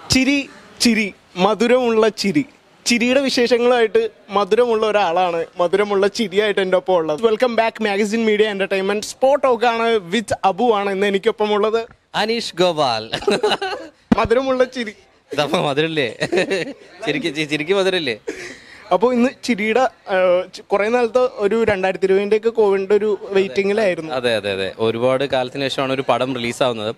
ചിരി ചിരി മധുരമുള്ള ചിരി ചിരിയുടെ വിശേഷങ്ങളുമായിട്ട് മധുരമുള്ള ഒരാളാണ് മധുരമുള്ള ചിരിയായിട്ട് എൻ്റെ ഒപ്പം ഉള്ളത് welcome back magazine media entertainment spot ആണ് വിത്ത് അബു ആണ് ഇന്ന് എനിക്കൊപ്പം ഉള്ളത് അനീഷ് ഗോപാൽ മധുരമുള്ള ചിരി ഇതപ്പോ മധുരല്ലേ ശരിക്കും ചി- ശരിക്കും മധുരല്ലേ അപ്പോൾ ഇന്ന് ചിരിയുടെ കുറെ നാളത്തെ ഒരു രണ്ടായിരത്തി ഇരുപതിൻ്റെ ഒക്കെ കോവിഡിന്റെ ഒരു വെയിറ്റിംഗിലായിരുന്നു അതെ അതെ അതെ ഒരുപാട് കാലത്തിന് ശേഷമാണ് ഒരു പടം റിലീസാവുന്നത്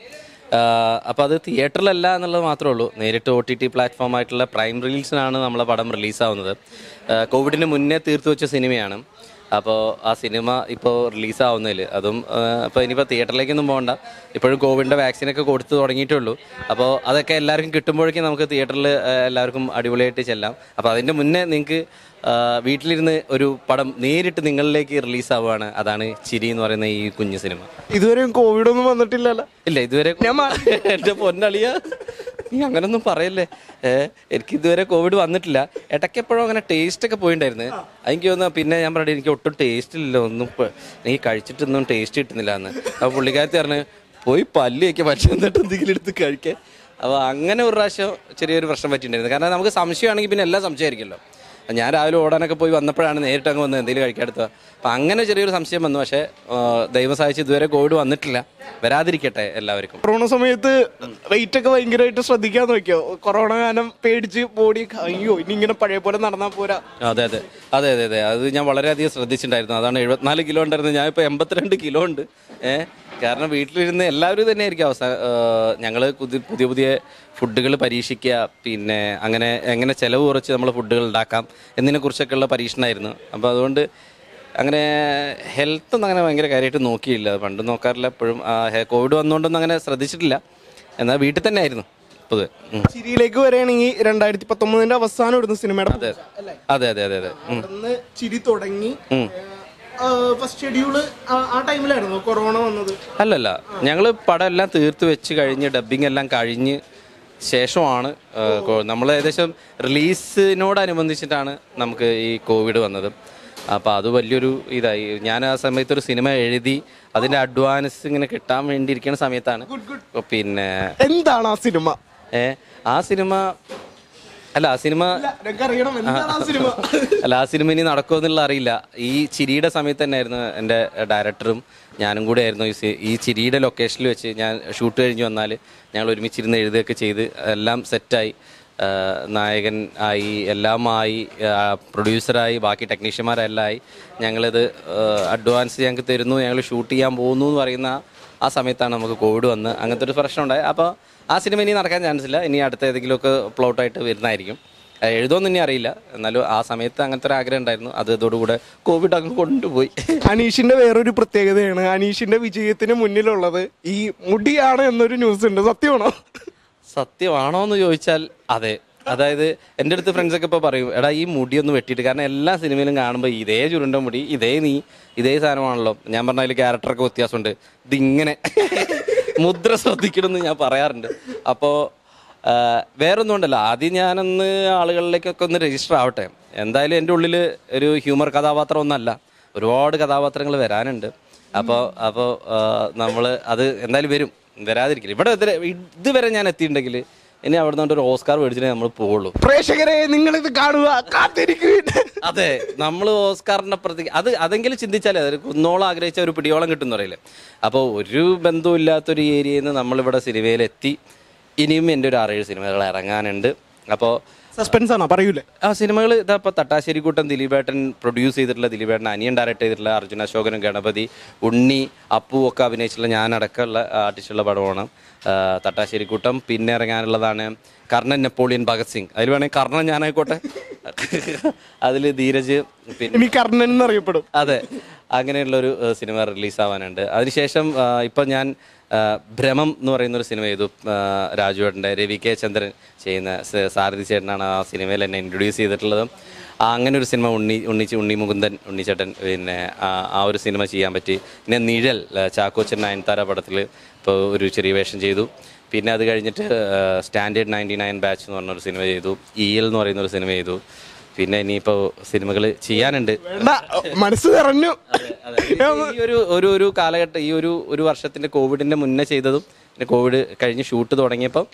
അപ്പോൾ അത് തിയേറ്ററിലല്ല എന്നുള്ളത് മാത്രമേ ഉള്ളൂ നേരിട്ട് ഒ ടി ടി പ്ലാറ്റ്ഫോം ആയിട്ടുള്ള പ്രൈം റിലീസിനാണ് നമ്മളെ പടം റിലീസാവുന്നത് കോവിഡിന് മുന്നേ തീർത്തു വെച്ച സിനിമയാണ് അപ്പോൾ ആ സിനിമ ഇപ്പോൾ റിലീസാവുന്നതിൽ അതും ഇപ്പോൾ ഇനിയിപ്പോൾ തിയേറ്ററിലേക്കൊന്നും പോകണ്ട ഇപ്പോഴും കോവിഡിൻ്റെ വാക്സിനൊക്കെ കൊടുത്തു തുടങ്ങിയിട്ടേ ഉള്ളൂ അപ്പോൾ അതൊക്കെ എല്ലാവർക്കും കിട്ടുമ്പോഴേക്കും നമുക്ക് തിയേറ്ററിൽ എല്ലാവർക്കും അടിപൊളിയായിട്ട് ചെല്ലാം അപ്പോൾ അതിൻ്റെ മുന്നേ നിങ്ങൾക്ക് വീട്ടിലിരുന്ന് ഒരു പടം നേരിട്ട് നിങ്ങളിലേക്ക് റിലീസ് ആവുകയാണ് അതാണ് ചിരി എന്ന് പറയുന്ന ഈ കുഞ്ഞു സിനിമ ഇതുവരെയും കോവിഡ് ഒന്നും വന്നിട്ടില്ലല്ലോ ഇല്ല ഇതുവരെ ഞാൻ മാ- എന്റെ പൊന്നളിയ നീ അങ്ങനൊന്നും പറയല്ലേ ഏ എനിക്ക് ഇതുവരെ കോവിഡ് വന്നിട്ടില്ല ഇടയ്ക്ക് എപ്പോഴും അങ്ങനെ ടേസ്റ്റ് ഒക്കെ പോയിണ്ടായിരുന്നു എനിക്ക് തോന്നുന്നു പിന്നെ ഞാൻ പറഞ്ഞു എനിക്ക് ഒട്ടും ടേസ്റ്റ് ഇല്ല ഒന്നും ഇപ്പൊ- എനിക്ക് കഴിച്ചിട്ടൊന്നും ടേസ്റ്റ് കിട്ടുന്നില്ല എന്ന് അപ്പൊ പുള്ളിക്കാരത്തി പറഞ്ഞു പോയി പല്ലിയൊക്കെ ഭക്ഷണം എന്നിട്ട് എന്തെങ്കിലും എടുത്ത് കഴിക്കാൻ അപ്പോൾ അങ്ങനെ ഒരു പ്രാവശ്യം ചെറിയൊരു പ്രശ്നം പറ്റിയിട്ടുണ്ടായിരുന്നു കാരണം നമുക്ക് സംശയമാണെങ്കിൽ പിന്നെ എല്ലാം സംശയമായിരിക്കുമല്ലോ ഞാൻ രാവിലെ ഓടാനൊക്കെ പോയി വന്നപ്പോഴാണ് നേരിട്ട് അങ്ങ് വന്നത് എന്തെങ്കിലും കഴിക്കാടുത്തത് അപ്പം അങ്ങനെ ചെറിയൊരു സംശയം വന്നു പക്ഷേ ആ, ദൈവം സഹായിച്ച് ഇതുവരെ കോവിഡ് വന്നിട്ടില്ല വരാതിരിക്കട്ടെ എല്ലാവർക്കും കൊറോണ സമയത്ത് വെയിറ്റ് ഒക്കെ ഭയങ്കരമായിട്ട് ശ്രദ്ധിക്കാൻ നോക്കിയോ കൊറോണ കാലം പേടിച്ച് ബോഡി അയ്യോ ഇനി ഇങ്ങനെ പഴയ പോലെ നടന്നാൽ പോരാ അതെ അതെ അതെ അതെ അതെ അത് ഞാൻ വളരെയധികം ശ്രദ്ധിച്ചിട്ടുണ്ടായിരുന്നു അതാണ് എഴുപത്തിനാല് കിലോ ഉണ്ടായിരുന്നത് ഞാൻ ഇപ്പോൾ എൺപത്തിരണ്ട് കിലോ ഉണ്ട് ഏഹ് കാരണം വീട്ടിലിരുന്ന് എല്ലാവരും തന്നെ ആയിരിക്കും അവസാനം ഞങ്ങൾ പുതിയ പുതിയ ഫുഡുകൾ പരീക്ഷിക്കുക പിന്നെ അങ്ങനെ എങ്ങനെ ചിലവ് കുറച്ച് നമ്മൾ ഫുഡുകൾ ഉണ്ടാക്കാം എന്നതിനെക്കുറിച്ചൊക്കെയുള്ള പരീക്ഷണമായിരുന്നു അപ്പോൾ അതുകൊണ്ട് അങ്ങനെ ഹെൽത്ത് ഒന്നും അങ്ങനെ ഭയങ്കര കാര്യമായിട്ട് നോക്കിയില്ല പണ്ട് നോക്കാറില്ല എപ്പോഴും കോവിഡ് വന്നുകൊണ്ടൊന്നും അങ്ങനെ ശ്രദ്ധിച്ചിട്ടില്ല എന്നാൽ വീട്ടിൽ തന്നെ ആയിരുന്നു പൊതുവെ ഉം. ചിരിയിലേക്ക് വരികയാണെങ്കിൽ രണ്ടായിരത്തി പത്തൊമ്പതിന്റെ അവസാനം ഇടുന്ന സിനിമയുടെ അതെ അതെ അതെ അതെ അതെ ഉം. അന്ന് ചിരി തുടങ്ങി ഫസ്റ്റ് ഷെഡ്യൂള് ആ ടൈമിലായിരുന്നു കൊറോണ വന്നത് അല്ലല്ല ഞങ്ങൾ പടം എല്ലാം തീർത്ത് വെച്ച് കഴിഞ്ഞ് ഡബിങ് എല്ലാം കഴിഞ്ഞ് ശേഷമാണ് നമ്മൾ ഏകദേശം റിലീസിനോടനുബന്ധിച്ചിട്ടാണ് നമുക്ക് ഈ കോവിഡ് വന്നത് അപ്പോൾ അത് വലിയൊരു ഇതായി ഞാൻ ആ സമയത്ത് ഒരു സിനിമ എഴുതി അതിൻ്റെ അഡ്വാൻസ് ഇങ്ങനെ കിട്ടാൻ വേണ്ടി ഇരിക്കുന്ന സമയത്താണ് പിന്നെ എന്താണ് ആ സിനിമ ഏ ആ സിനിമ അല്ല ആ സിനിമ എനിക്ക് അറിയണം എന്താണ് ആ സിനിമ അല്ല ആ സിനിമ ഇനി നടക്കുമോ എന്നുള്ള അറിയില്ല ഈ ചിരിയുടെ സമയത്ത് തന്നെയായിരുന്നു എൻ്റെ ഡയറക്ടറും ഞാനും കൂടെ ആയിരുന്നു ഈ സി- ഈ ചിരിയുടെ ലൊക്കേഷനിൽ വെച്ച് ഞാൻ ഷൂട്ട് കഴിഞ്ഞ് വന്നാൽ ഞങ്ങൾ ഒരുമിച്ചിരുന്ന് എഴുതുകയൊക്കെ ചെയ്ത് എല്ലാം സെറ്റായി നായകൻ ആയി എല്ലാം ആയി പ്രൊഡ്യൂസറായി ബാക്കി ടെക്നീഷ്യന്മാരെല്ലാം ആയി ഞങ്ങളിത് അഡ്വാൻസ് ഞങ്ങൾക്ക് തരുന്നു ഞങ്ങൾ ഷൂട്ട് ചെയ്യാൻ പോകുന്നു എന്ന് പറയുന്ന ആ സമയത്താണ് നമുക്ക് കോവിഡ് വന്ന് അങ്ങനത്തെ ഒരു പ്രശ്നം ഉണ്ടായി അപ്പോൾ ആ സിനിമ ഇനി നടക്കാൻ ചാൻസ് ഇല്ല ഇനി അടുത്ത ഏതെങ്കിലുമൊക്കെ പ്ലോട്ടായിട്ട് വരുന്നതായിരിക്കും അത് എഴുതുമെന്ന് ഇനി അറിയില്ല എന്നാലും ആ സമയത്ത് അങ്ങനത്തെ ഒരു ആഗ്രഹം ഉണ്ടായിരുന്നു അത് ഇതോടുകൂടെ കോവിഡ് അങ്ങ് കൊണ്ടുപോയി അനീഷിന്റെ വേറൊരു പ്രത്യേകതയാണ് അനീഷിന്റെ വിജയത്തിന് മുന്നിലുള്ളത് ഈ മുടിയാണ് എന്നൊരു ന്യൂസ് ഉണ്ട് സത്യമാണോ സത്യമാണോ എന്ന് ചോദിച്ചാൽ അതെ അതായത് എൻ്റെ അടുത്ത് ഫ്രണ്ട്സൊക്കെ ഇപ്പോൾ പറയും എടാ ഈ മുടി ഒന്ന് വെട്ടിയിട്ട് കാരണം എല്ലാ സിനിമയിലും കാണുമ്പോൾ ഇതേ ചുരുണ്ട മുടി ഇതേ നീ ഇതേ സാധനമാണല്ലോ ഞാൻ പറഞ്ഞ അതിൽ ക്യാരക്ടറൊക്കെ വ്യത്യാസമുണ്ട് ഇതിങ്ങനെ മുദ്ര ശ്രദ്ധിക്കണമെന്ന് ഞാൻ പറയാറുണ്ട് അപ്പോൾ വേറൊന്നും ഉണ്ടല്ലോ ആദ്യം ഞാനൊന്ന് ആളുകളിലേക്കൊക്കെ ഒന്ന് രജിസ്റ്റർ ആവട്ടെ എന്തായാലും എൻ്റെ ഉള്ളിൽ ഒരു ഹ്യൂമർ കഥാപാത്രം ഒന്നല്ല ഒരുപാട് കഥാപാത്രങ്ങൾ വരാനുണ്ട് അപ്പോൾ അപ്പോൾ നമ്മൾ അത് എന്തായാലും വരും വരാതിരിക്കില്ല ഇവിടെ ഇതുവരെ ഇതുവരെ ഞാൻ എത്തിയിട്ടുണ്ടെങ്കിൽ ഇനി അവിടെ നിന്ന് ഒരു ഓസ്കാർ മേടിച്ചിട്ടേ നമ്മൾ പോവുള്ളൂ പ്രേക്ഷകരെ നിങ്ങൾ ഇത് കാണുക കാത്തിരിക്കുക അതെ നമ്മൾ ഓസ്കാറിന്റെ പ്രതി അത് അതെങ്കിലും ചിന്തിച്ചാലേ അതൊരു കുന്നോളം ആഗ്രഹിച്ച ഒരു പിടിയോളം കിട്ടും പറയില്ലേ അപ്പോൾ ഒരു ബന്ധമില്ലാത്തൊരു ഏരിയയിൽ നിന്ന് നമ്മളിവിടെ സിനിമയിലെത്തി ഇനിയും എൻ്റെ ഒരു ആറേഴ് സിനിമകൾ ഇറങ്ങാനുണ്ട് അപ്പോൾ സസ്പെൻസ് ആണോ പറയൂലേ ആ സിനിമകൾ ഇതാ ഇപ്പോൾ തട്ടാശ്ശേരിക്കൂട്ടം ദിലീപേട്ടൻ പ്രൊഡ്യൂസ് ചെയ്തിട്ടുള്ള ദിലീപേട്ടൻ അനിയൻ ഡയറക്ട് ചെയ്തിട്ടുള്ള അർജുന അശോകനും ഗണപതി ഉണ്ണി അപ്പു ഒക്കെ അഭിനയിച്ചിട്ടുള്ള ഞാനടക്കമുള്ള ആർട്ടിസ്റ്റുള്ള പടമാണ് ആ, തട്ടാശ്ശേരിക്കൂട്ടം പിന്നെ ഇറങ്ങാനുള്ളതാണ് കർണൻ നെപ്പോളിയൻ ഭഗത് സിംഗ് അതിൽ വേണമെങ്കിൽ കർണൻ ഞാനായിക്കോട്ടെ അതിൽ ധീരജ് പിന്നെ ഇനി കർണൻ എന്നറിയപ്പെടും അതെ അങ്ങനെയുള്ളൊരു ഏഹ്, സിനിമ റിലീസാവാനുണ്ട് അതിനുശേഷം ആ, ഇപ്പം ഞാൻ ആ, ഭ്രമം എന്ന് പറയുന്ന ഒരു സിനിമ ചെയ്തു ആ, രാജുവേട്ടൻ്റെ രവി കെ ചന്ദ്രൻ ചെയ്യുന്ന സ- സാരഥി ചേട്ടനാണ് ആ സിനിമയിൽ എന്നെ ഇൻട്രൊഡ്യൂസ് ചെയ്തിട്ടുള്ളത് ആ അങ്ങനെ ഒരു സിനിമ ഉണ്ണി ഉണ്ണിച്ച് ഉണ്ണി മുകുന്ദൻ ഉണ്ണിച്ചേട്ടൻ പിന്നെ ആ ആ ഒരു സിനിമ ചെയ്യാൻ പറ്റി പിന്നെ നിഴൽ ആ, ചാക്കോച്ചൻ നയൻതാര പടത്തിൽ ഇപ്പോൾ ഒരു ചെറിയ വേഷം ചെയ്തു പിന്നെ അത് കഴിഞ്ഞിട്ട് സ്റ്റാൻഡേർഡ് നയൻറ്റി നയൻ ബാച്ച് എന്ന് പറഞ്ഞൊരു സിനിമ ചെയ്തു ഇ എൽ എന്ന് പറയുന്ന ഒരു സിനിമ ചെയ്തു പിന്നെ ഇനിയിപ്പോൾ സിനിമകൾ ചെയ്യാനുണ്ട് വേണ്ട മനസ്സ് നിറഞ്ഞു ഈ ഒരു ഒരു ഒരു കാലഘട്ടം ഈ ഒരു ഒരു വർഷത്തിന്റെ കോവിഡിന്റെ മുന്നേ ചെയ്തതും പിന്നെ കോവിഡ് കഴിഞ്ഞ് ഷൂട്ട് തുടങ്ങിയപ്പോൾ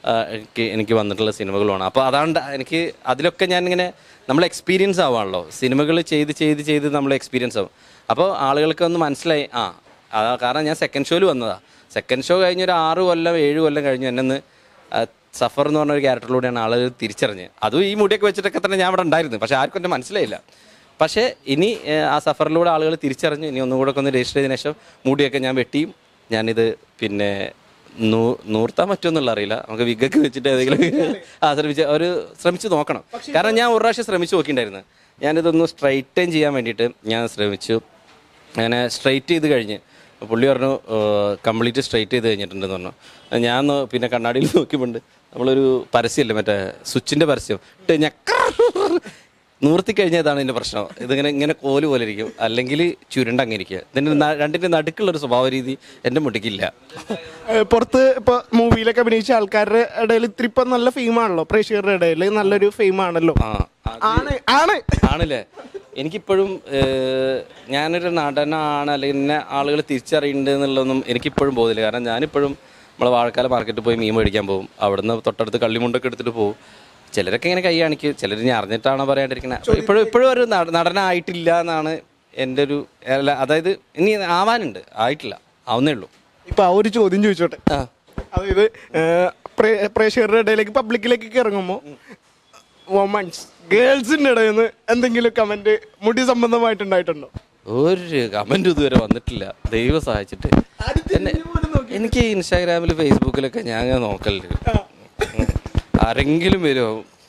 ആ, എനിക്ക് എനിക്ക് വന്നിട്ടുള്ള സിനിമകളുമാണ് അപ്പോൾ അതാണ്ട് എനിക്ക് അതിലൊക്കെ ഞാൻ ഇങ്ങനെ നമ്മൾ എക്സ്പീരിയൻസ് ആവാണല്ലോ സിനിമകൾ ചെയ്ത് ചെയ്ത് ചെയ്ത് നമ്മൾ എക്സ്പീരിയൻസ് ആവും അപ്പോൾ ആളുകൾക്ക് ഒന്ന് മനസ്സിലായി ആ അതാ കാരണം ഞാൻ സെക്കൻഡ് ഷോയിൽ വന്നതാണ് സെക്കൻഡ് ഷോ കഴിഞ്ഞ് ഒരു ആറ് കൊല്ലം ഏഴ് കൊല്ലം കഴിഞ്ഞ് എന്നെ ഒന്ന് ആ, സഫർ എന്ന് പറഞ്ഞ ഒരു ക്യാരക്ടറിലൂടെയാണ് ആളുകൾ തിരിച്ചറിഞ്ഞ് അതും ഈ മുടിയൊക്കെ വെച്ചിട്ടൊക്കെ തന്നെ ഞാൻ ഇവിടെ ഉണ്ടായിരുന്നു പക്ഷേ ആർക്കും എന്നെ മനസ്സിലായില്ല പക്ഷേ ഇനി ഏ, ആ സഫറിലൂടെ ആളുകൾ തിരിച്ചറിഞ്ഞു ഇനി ഒന്നും കൂടെ ഒക്കെ ഒന്ന് രജിസ്റ്റർ ചെയ്തതിനു ശേഷം മുടിയൊക്കെ ഞാൻ വെട്ടിയും ഞാനിത് പിന്നെ നൂ നൂർത്താൻ പറ്റുമെന്നുള്ള അറിയില്ല നമുക്ക് വിഗൊക്കെ വെച്ചിട്ട് ഏതെങ്കിലും ആ ശ്രമിച്ച് ഒരു ശ്രമിച്ച് നോക്കണം കാരണം ഞാൻ ഒരു പ്രാവശ്യം ശ്രമിച്ച് നോക്കിയിട്ടുണ്ടായിരുന്നു ഞാനിതൊന്ന് സ്ട്രൈറ്റൻ ചെയ്യാൻ വേണ്ടിയിട്ട് ഞാൻ ശ്രമിച്ചു അങ്ങനെ സ്ട്രൈറ്റ് ചെയ്ത് കഴിഞ്ഞ് പുള്ളി പറഞ്ഞു കംപ്ലീറ്റ് സ്ട്രൈറ്റ് ചെയ്ത് കഴിഞ്ഞിട്ടുണ്ടെന്ന് പറഞ്ഞു ഞാൻ നോ- പിന്നെ കണ്ണാടിയിൽ നോക്കിയപ്പോണ്ട് നമ്മളൊരു പരസ്യമല്ലേ മറ്റേ സ്വിച്ചിൻ്റെ പരസ്യം ഇട്ട് ഞക്ക നൂർത്തി കഴിഞ്ഞാൽ ഇതാണ് ഇതിൻ്റെ പ്രശ്നം ഇതിങ്ങനെ ഇങ്ങനെ കോല് പോലെ ഇരിക്കും അല്ലെങ്കിൽ ചുരുണ്ടങ്ങനെ ഇരിക്കുക ഇതിൻ്റെ ന- രണ്ടിൻ്റെ നടുക്കുള്ളൊരു സ്വഭാവ രീതി എൻ്റെ മുട്ടിക്കില്ല ഏഹ് പുറത്ത് ഇപ്പൊ മൂവിയിലൊക്കെ അഭിനയിച്ച ആൾക്കാരുടെ ഇടയിൽ ഇത്തിരി ഇപ്പൊ നല്ല ഫെയിമാണല്ലോ പ്രേക്ഷകരുടെ ഇടയിൽ നല്ലൊരു ഫെയിം ആണല്ലോ ആ ആണ് ആണ് ആണല്ലേ എനിക്കിപ്പോഴും ഏഹ്, ഞാനൊരു നടനാണ് അല്ലെങ്കിൽ എന്നെ ആളുകൾ തിരിച്ചറിയുന്നുണ്ട് എന്നുള്ളതൊന്നും എനിക്കിപ്പോഴും ബോധമില്ല കാരണം ഞാനിപ്പോഴും നമ്മളെ വാഴക്കാല മാർക്കറ്റിൽ പോയി മീൻ മേടിക്കാൻ പോകും അവിടുന്ന് തൊട്ടടുത്ത് കള്ളിമുണ്ടൊക്കെ എടുത്തിട്ട് പോകും ചിലരൊക്കെ ഇങ്ങനെ കൈ കാണിക്കും ചിലർ ഞാൻ അറിഞ്ഞിട്ടാണോ പറയാണ്ടിരിക്കണത് ഇപ്പോഴും ഇപ്പോഴും ഒരു നട- നടനായിട്ടില്ല എന്നാണ് എൻ്റെ ഒരു അല്ല അതായത് ഇനി ആവാനുണ്ട് ആയിട്ടില്ല ആവുന്നേ ഉള്ളൂ ഇപ്പൊ ആ ഒരു ചോദ്യം ചോദിച്ചോട്ടെ ആ അതായത് ഏഹ്, പ്രേ- പ്രേക്ഷകരുടെ ഇടയിലേക്ക് പബ്ലിക്കിലേക്ക് ഇറങ്ങുമ്പോൾ വുമൺസ് ഗേൾസിന്റെ ഇടയിൽ നിന്ന് എന്തെങ്കിലും കമന്റ് മുടി സംബന്ധമായിട്ടുണ്ടായിട്ടുണ്ടോ ഒരു കമന്റ് ഇതുവരെ വന്നിട്ടില്ല ദൈവം സഹായിച്ചിട്ട് എന്നെ എനിക്ക് ഇൻസ്റ്റാഗ്രാമിൽ ഫേസ്ബുക്കിലൊക്കെ ഞാൻ അങ്ങനെ നോക്കലുണ്ട് ഉം. ആരെങ്കിലും വരുമോ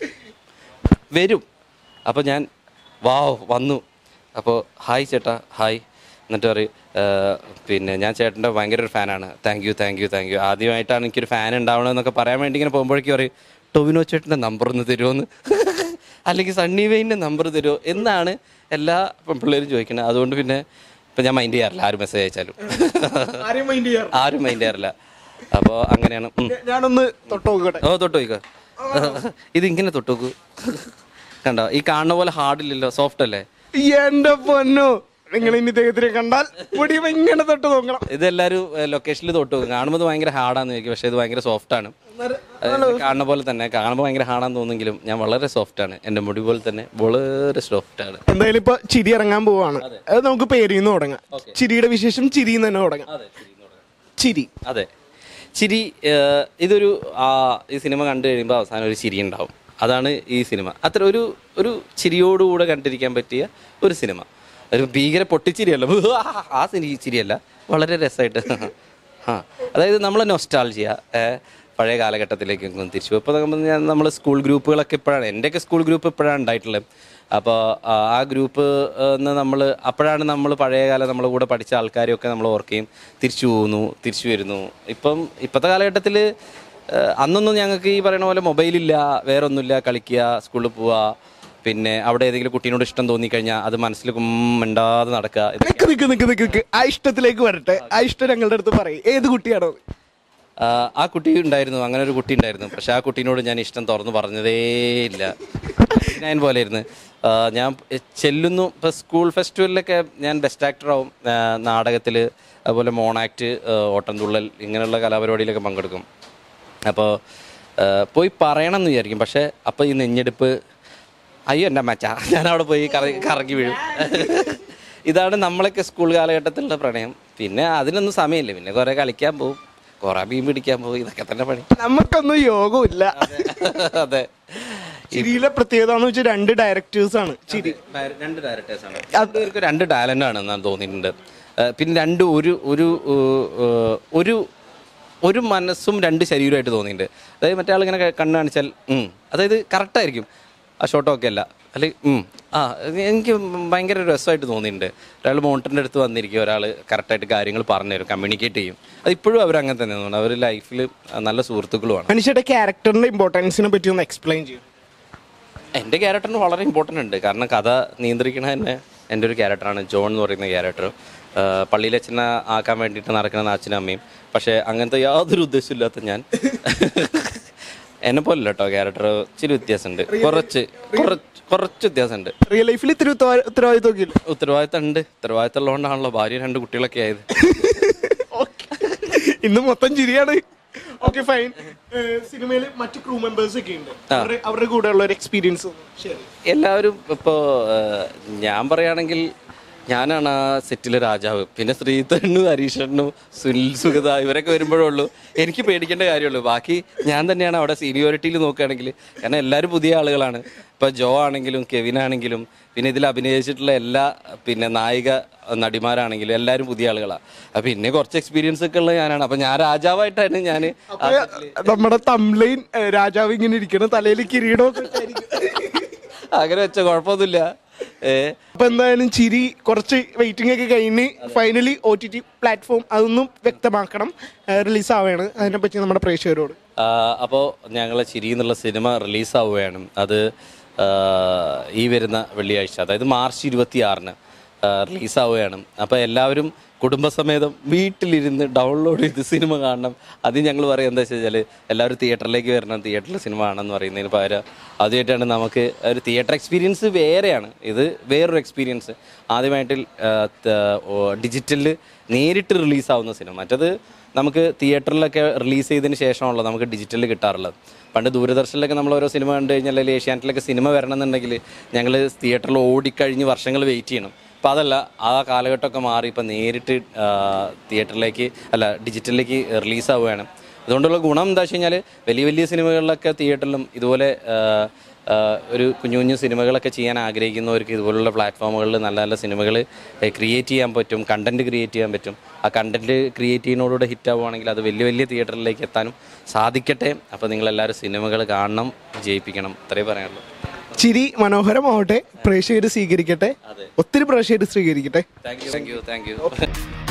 വരും അപ്പോൾ ഞാൻ വാവ് വന്നു അപ്പോൾ ഹായ് ചേട്ടാ ഹായ് എന്നിട്ട് പറയും "ഏഹ്, പിന്നെ ഞാൻ ചേട്ടൻ്റെ ഭയങ്കര ഒരു ഫാനാണ് thank you thank you thank you ആദ്യമായിട്ടാണ് എനിക്കൊരു ഫാൻ ഉണ്ടാവണമെന്നൊക്കെ പറയാൻ വേണ്ടി ഇങ്ങനെ പോകുമ്പോഴേക്കും പറയും ടൊവിനോ ചേട്ടൻ്റെ നമ്പർ ഒന്ന് തരുമോന്ന് അല്ലെങ്കിൽ സണ്ണി വെയിൻ്റെ നമ്പർ തരുമോ എന്നാണ് എല്ലാ പിള്ളേരും ചോദിക്കുന്നത് അതുകൊണ്ട് പിന്നെ ഇപ്പം ഞാൻ മൈൻഡ് ചെയ്യാറില്ല ആരും മെസ്സേജ് അയച്ചാലും ആരെയും മൈൻഡ് ചെയ്യാറ് ആരും മൈൻഡ് ചെയ്യാറില്ല അപ്പോൾ അങ്ങനെയാണ് ഉം. ഞാനൊന്ന് തൊട്ട് നോക്കട്ടെ ഓ തൊട്ട് നോക്കോ ഇത് ഇങ്ങനെ തൊട്ട് നോക്കൂ കണ്ടോ ഈ കാണുന്ന പോലെ ഹാർഡ് ഇല്ലല്ലോ സോഫ്റ്റ് അല്ലേ എന്റെ പൊന്നോ നിങ്ങൾ ഇനി ഇദ്ദേഹത്തിനെ കണ്ടാൽ മുടി ഇങ്ങനെ തൊട്ട് നോക്കണം ഇതെല്ലാവരും ലൊക്കേഷനിൽ തൊട്ട് നോക്കും കാണുമ്പോൾ ഇത് ഭയങ്കര ഹാർഡാന്ന് ചോദിക്കും പക്ഷേ ഇത് ഭയങ്കര സോഫ്റ്റ് ആണ് അത് കാണുന്ന പോലെ തന്നെ കാണുമ്പോൾ ഭയങ്കര ഹാർഡാന്ന് തോന്നുമെങ്കിലും ഞാൻ വളരെ സോഫ്റ്റ് ആണ് എൻ്റെ മുടി പോലെ തന്നെ വളരെ സോഫ്റ്റ് ആണ് എന്തായാലും ഇപ്പൊ ചിരി ഇറങ്ങാൻ പോവാണ് അത് നമുക്ക് പേരിന്ന് തുടങ്ങാം ചിരിയുടെ വിശേഷം ചിരിന്ന് തന്നെ തുടങ്ങാം ചിരി അതെ ചിരി ഏഹ്, ഇതൊരു ആ, ഈ സിനിമ കണ്ടു കഴിയുമ്പോൾ അവസാനം ഒരു ചിരി ഉണ്ടാവും അതാണ് ഈ സിനിമ അത്ര ഒരു ഒരു ചിരിയോടുകൂടെ കണ്ടിരിക്കാൻ പറ്റിയ ഒരു സിനിമ ഒരു ഭീകര പൊട്ടിച്ചിരിയല്ല ആ സിനി ചിരിയല്ല വളരെ രസമായിട്ട് ആ അതായത് നമ്മൾ നൊസ്റ്റാൾജിയ പഴയ കാലഘട്ടത്തിലേക്ക് ഒന്ന് തിരിച്ചു ഇപ്പോൾ നമ്മൾ സ്കൂൾ ഗ്രൂപ്പുകളൊക്കെ ഇപ്പോഴാണ് എൻ്റെയൊക്കെ സ്കൂൾ ഗ്രൂപ്പ് ഇപ്പോഴാണ് ഉണ്ടായിട്ടുള്ളത് അപ്പോൾ ആ ഗ്രൂപ്പ് നമ്മൾ അപ്പോഴാണ് നമ്മൾ പഴയ കാലം നമ്മളെ കൂടെ പഠിച്ച ആൾക്കാരെയൊക്കെ നമ്മൾ ഓർക്കുകയും തിരിച്ചു പോകുന്നു തിരിച്ചു വരുന്നു ഇപ്പം ഇപ്പോഴത്തെ കാലഘട്ടത്തിൽ അന്നൊന്നും ഞങ്ങൾക്ക് ഈ പറയുന്ന പോലെ മൊബൈലില്ല വേറെ ഒന്നുമില്ല കളിക്കുക സ്കൂളിൽ പോവുക പിന്നെ അവിടെ ഏതെങ്കിലും കുട്ടീനോട് ഇഷ്ടം തോന്നിക്കഴിഞ്ഞാൽ അത് മനസ്സിൽ മിണ്ടാതെ നടക്കുക ഇത് നിക്ക് നിക്ക് നിക്ക് നിക്ക് നിക്ക് ആ ഇഷ്ടത്തിലേക്ക് വരട്ടെ ആ ഇഷ്ടം ഞങ്ങളുടെ അടുത്ത് പറയും ഏത് കുട്ടിയാണോ അത്? ആ, ആ കുട്ടി ഉണ്ടായിരുന്നു അങ്ങനെ ഒരു കുട്ടി ഉണ്ടായിരുന്നു പക്ഷെ ആ കുട്ടീനോട് ഞാൻ ഇഷ്ടം തുറന്നു പറഞ്ഞതേ ഇല്ല ഞാൻ പോലെ ഇരുന്ന് ആ, ഞാൻ ചെല്ലുന്നു ഇപ്പം സ്കൂൾ ഫെസ്റ്റിവലിലൊക്കെ ഞാൻ ബെസ്റ്റ് ആക്ടറാവും നാടകത്തിൽ അതുപോലെ മോണാക്ട് ഓട്ടംതുള്ളൽ ഇങ്ങനെയുള്ള കലാപരിപാടിയിലൊക്കെ പങ്കെടുക്കും അപ്പോൾ പോയി പറയണം എന്ന് വിചാരിക്കും പക്ഷേ അപ്പോൾ ഈ നെഞ്ഞെടുപ്പ് അയ്യോ എൻ്റെ മച്ച ഞാൻ അവിടെ പോയി കറ- കറങ്ങി വീഴും ഇതാണ് നമ്മളൊക്കെ സ്കൂൾ കാലഘട്ടത്തിലുള്ള പ്രണയം പിന്നെ അതിനൊന്നും സമയമില്ല പിന്നെ കുറേ കളിക്കാൻ പോകും കുറേ മീൻ പിടിക്കാൻ പോകും ഇതൊക്കെ തന്നെ പണി നമുക്കൊന്നും യോഗമില്ല അതെ ചിരിയിലെ പ്രത്യേകത എന്ന് വെച്ചാൽ രണ്ട് ഡയറക്ടേഴ്സ് ആണ് ചിരി രണ്ട് ഡയറക്ടേഴ്സാണ് രണ്ടുപേർക്ക് രണ്ട് ടാലന്റ് ആണ് എന്നാണ് തോന്നിയിട്ടുണ്ട് ഏഹ് പിന്നെ രണ്ട് ഒരു ഒരു ഏഹ് ഒരു ഒരു മനസ്സും രണ്ട് ശരീരമായിട്ട് തോന്നിയിട്ടുണ്ട് അതായത് മറ്റേ ആളിങ്ങനെ ക- കണ്ണ് കാണിച്ചാൽ ഉം. അതായത് കറക്റ്റായിരിക്കും ആ ഷോട്ടൊക്കെ അല്ല അല്ലെങ്കിൽ ഉം. ആ എനിക്ക് ഭയങ്കര രസമായിട്ട് തോന്നിയിട്ടുണ്ട് ഒരാൾ മോണിറ്ററിൻ്റെ അടുത്ത് വന്നിരിക്കും ഒരാൾ കറക്റ്റായിട്ട് കാര്യങ്ങൾ പറഞ്ഞുതരും കമ്മ്യൂണിക്കേറ്റ് ചെയ്യും അത് ഇപ്പോഴും അവർ അങ്ങനെ തന്നെ തോന്നുന്നു അവർ ലൈഫിൽ നല്ല സുഹൃത്തുക്കളുമാണ് മനുഷ്യരുടെ ക്യാരക്ടറിന്റെ ഇമ്പോർട്ടൻസിനെ പറ്റി ഒന്ന് എക്സ്പ്ലെയിൻ ചെയ്യും എൻ്റെ ക്യാരക്ടറിന് വളരെ ഇമ്പോർട്ടൻ്റ് ഉണ്ട് കാരണം കഥ നിയന്ത്രിക്കണ തന്നെ എൻ്റെ ഒരു ക്യാരക്ടറാണ് ജോൺ എന്ന് പറയുന്ന ക്യാരക്ടർ പള്ളിയിലെ അച്ഛനെ ആക്കാൻ വേണ്ടിയിട്ട് നടക്കുന്ന അച്ഛനും അമ്മയും പക്ഷേ അങ്ങനത്തെ യാതൊരു ഉദ്ദേശമില്ലാത്ത ഞാൻ എന്നെ പോലെ കേട്ടോ ക്യാരക്ടർ ഇച്ചിരി വ്യത്യാസമുണ്ട് കുറച്ച് കുറച്ച് കുറച്ച് വ്യത്യാസമുണ്ട് റിയൽ ലൈഫിൽ ഇത്തിരി ഉത്തരവാ- ഉത്തരവാദിത്വമൊക്കെ ഇല്ല ഉത്തരവാദിത്തം ഉണ്ട് ഉത്തരവാദിത്തം ഉള്ളതുകൊണ്ടാണല്ലോ ഭാര്യ രണ്ട് കുട്ടികളൊക്കെ ആയത് ഇന്ന് മൊത്തം ചിരിയാണ് ഓക്കെ ഫൈൻ സിനിമയിൽ മറ്റു ക്രൂ മെമ്പേഴ്സ് ഒക്കെ ഉണ്ട് അവരുടെ- അവരുടെ കൂടെ ഉള്ള ഒരു എക്സ്പീരിയൻസ് ശരി എല്ലാവരും ഇപ്പോൾ ഞാൻ പറയുകയാണെങ്കിൽ ഞാനാണ് ആ സെറ്റിലെ രാജാവ് പിന്നെ ശ്രീധരനും ഹരീഷണ്ണും സുനിൽ സുഗത ഇവരൊക്കെ വരുമ്പോഴേ ഉള്ളൂ എനിക്ക് പേടിക്കേണ്ട കാര്യമുള്ളൂ ബാക്കി ഞാൻ തന്നെയാണ് അവിടെ സീനിയോറിറ്റിയിൽ നോക്കുകയാണെങ്കിൽ കാരണം എല്ലാവരും പുതിയ ആളുകളാണ് ഇപ്പോൾ ജോ ആണെങ്കിലും കെവിൻ ആണെങ്കിലും പിന്നെ ഇതിൽ അഭിനയിച്ചിട്ടുള്ള എല്ലാ പിന്നെ നായിക നടിമാരാണെങ്കിലും എല്ലാവരും പുതിയ ആളുകളാണ് അപ്പം പിന്നെ കുറച്ച് എക്സ്പീരിയൻസ് ഒക്കെ ഉള്ള ഞാനാണ് അപ്പം ഞാൻ രാജാവായിട്ടാണ് ഞാൻ നമ്മുടെ തംലൈൻ രാജാവ് ഇങ്ങനെ ഇരിക്കണം തലയിൽ കിരീടമൊക്കെ ഇട്ടായിരിക്കും. അങ്ങനെ വെച്ച കുഴപ്പമൊന്നുമില്ല ഏഹ് അപ്പൊ എന്തായാലും ചിരി കുറച്ച് വെയിറ്റിംഗ് ഒക്കെ കഴിഞ്ഞ് finally O T T platform അതൊന്നും വ്യക്തമാക്കണം റിലീസ് ആവുകയാണ് അതിനെപ്പറ്റി നമ്മുടെ പ്രേക്ഷകരോട് അപ്പോൾ ഞങ്ങൾ ചിരി എന്നുള്ള സിനിമ റിലീസാവുകയാണ് അത് ആ, ഈ വരുന്ന വെള്ളിയാഴ്ച അതായത് മാർച്ച് ഇരുപത്തി ആറിന് റിലീസാവുകയാണ് അപ്പോൾ എല്ലാവരും കുടുംബസമേതം വീട്ടിലിരുന്ന് ഡൗൺലോഡ് ചെയ്ത് സിനിമ കാണണം അത് ഞങ്ങൾ പറയുക എന്താ വെച്ചാൽ എല്ലാവരും തിയേറ്ററിലേക്ക് വരണം തിയേറ്ററിൽ സിനിമ കാണണമെന്ന് പറയുന്നതിന് പകരം ആദ്യമായിട്ടാണ് നമുക്ക് ഒരു തിയേറ്റർ എക്സ്പീരിയൻസ് വേറെയാണ് ഇത് വേറൊരു എക്സ്പീരിയൻസ് ആദ്യമായിട്ട് ഡിജിറ്റലിൽ നേരിട്ട് റിലീസാവുന്ന സിനിമ മറ്റത് നമുക്ക് തിയേറ്ററിലൊക്കെ റിലീസ് ചെയ്തതിന് ശേഷമാണല്ലോ നമുക്ക് ഡിജിറ്റലിൽ കിട്ടാറുള്ളത് പണ്ട് ദൂരദർശനിലൊക്കെ നമ്മൾ ഓരോ സിനിമ കണ്ടു കഴിഞ്ഞാൽ അല്ലെങ്കിൽ ഏഷ്യാനെറ്റിലൊക്കെ സിനിമ വരണമെന്നുണ്ടെങ്കിൽ ഞങ്ങൾ തിയേറ്ററിൽ ഓടിക്കഴിഞ്ഞ് വർഷങ്ങൾ വെയിറ്റ് ചെയ്യണം അപ്പോൾ അതല്ല ആ കാലഘട്ടമൊക്കെ മാറി ഇപ്പം നേരിട്ട് ആ, തിയേറ്ററിലേക്ക് അല്ല ഡിജിറ്റലിലേക്ക് റിലീസ് ആവുകയാണ് അതുകൊണ്ടുള്ള ഗുണം എന്താ വെച്ച് കഴിഞ്ഞാൽ വലിയ വലിയ സിനിമകളിലൊക്കെ തിയേറ്ററിലും ഇതുപോലെ ആ, ആ, ഒരു കുഞ്ഞു കുഞ്ഞു സിനിമകളൊക്കെ ചെയ്യാൻ ആഗ്രഹിക്കുന്നവർക്ക് ഇതുപോലുള്ള പ്ലാറ്റ്ഫോമുകളിൽ നല്ല നല്ല സിനിമകൾ ക്രിയേറ്റ് ചെയ്യാൻ പറ്റും കണ്ടന്റ് ക്രിയേറ്റ് ചെയ്യാൻ പറ്റും ആ കണ്ടന്റ് ക്രിയേറ്റ് ചെയ്യുന്നതോടുകൂടെ ഹിറ്റ് ആവുകയാണെങ്കിൽ അത് വലിയ വലിയ തിയേറ്ററിലേക്ക് എത്താനും സാധിക്കട്ടെ അപ്പോൾ നിങ്ങളെല്ലാവരും സിനിമകൾ കാണണം വിജയിപ്പിക്കണം ഇത്രേ പറയാനുള്ളൂ ചിരി മനോഹരമാവട്ടെ പ്രേക്ഷകർ സ്വീകരിക്കട്ടെ ഒത്തിരി പ്രേക്ഷകർ സ്വീകരിക്കട്ടെ thank you thank you thank U